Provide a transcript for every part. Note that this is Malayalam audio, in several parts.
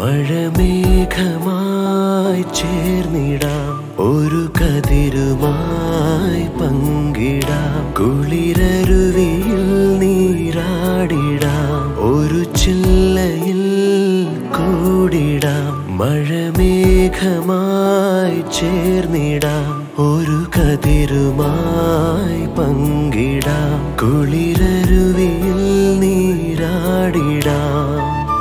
മഴമേഘമായി ചേർന്നിടാം ഒരു കതിരുമായി പങ്കിടാം കുളിരരുവിയിൽ നീരാടിടാം ഒരു ചില്ലയിൽ കൂടിടാം മഴമേഘമായി ചേർന്നിടാം ഒരു കതിരുമായി പങ്കിടാം കുളിരരുവിയിൽ നീരാടിടാം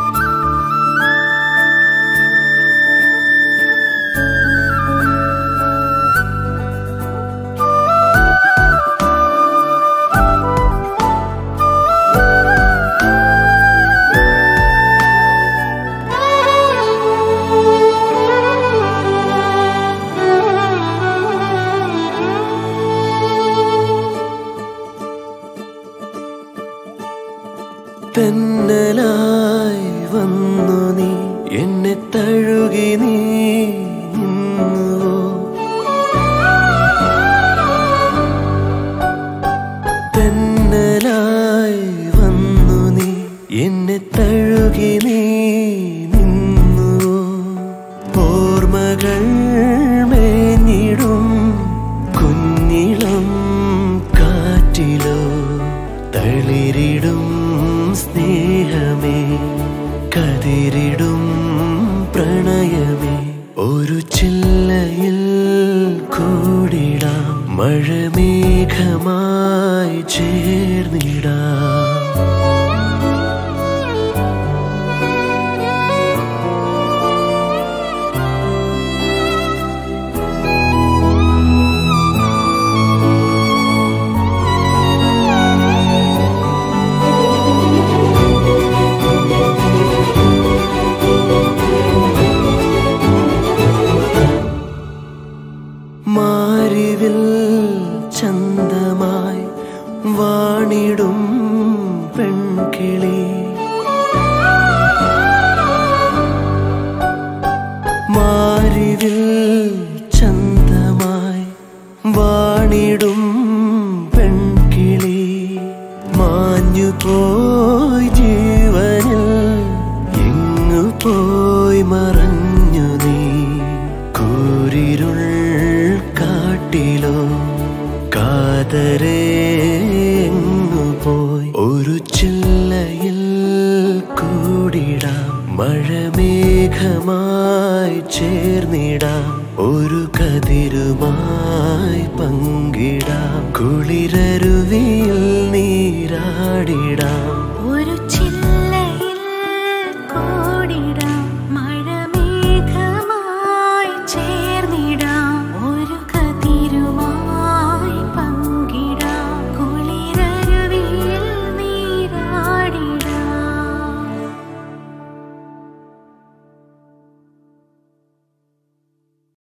തെന്നലായി വന്നു നീ എന്നെ തഴുകി നീ നിന്നുവോ തെന്നലായി വന്നു നീ എന്നെ തഴുകി നീ നിന്നുവോ ഓർമ്മകൾ മേഞ്ഞിടും കുഞ്ഞിളം കാറ്റിലോ തളിരിടും സ്നേഹമേ കതിരിടും പ്രണയമേ ഒരു ചില്ലയിൽ കൂടിടാം മഴമേഘമായി ചേർന്നിടാം മാരിവിൽ ചന്തമായി വാണിടും പെൺകിളി മാരിവിൽ ചന്തമായി വാണിടും പെൺകിളി മാഞ്ഞു പോയി ജീവനിൽ എങ്ങു പോയി മറഞ്ഞു നീ കൂരിരുൾ കാട്ടിലോ കാതരേ എങ്ങു പോയി ഒരു ചില്ലയിൽ കൂടിടാം മഴമേഘമായി ചേർന്നിടാം ഒരു കതിരുമായി പങ്കിടാം കുളിരരുവിയിൽ നീരാടിടാം ഒരു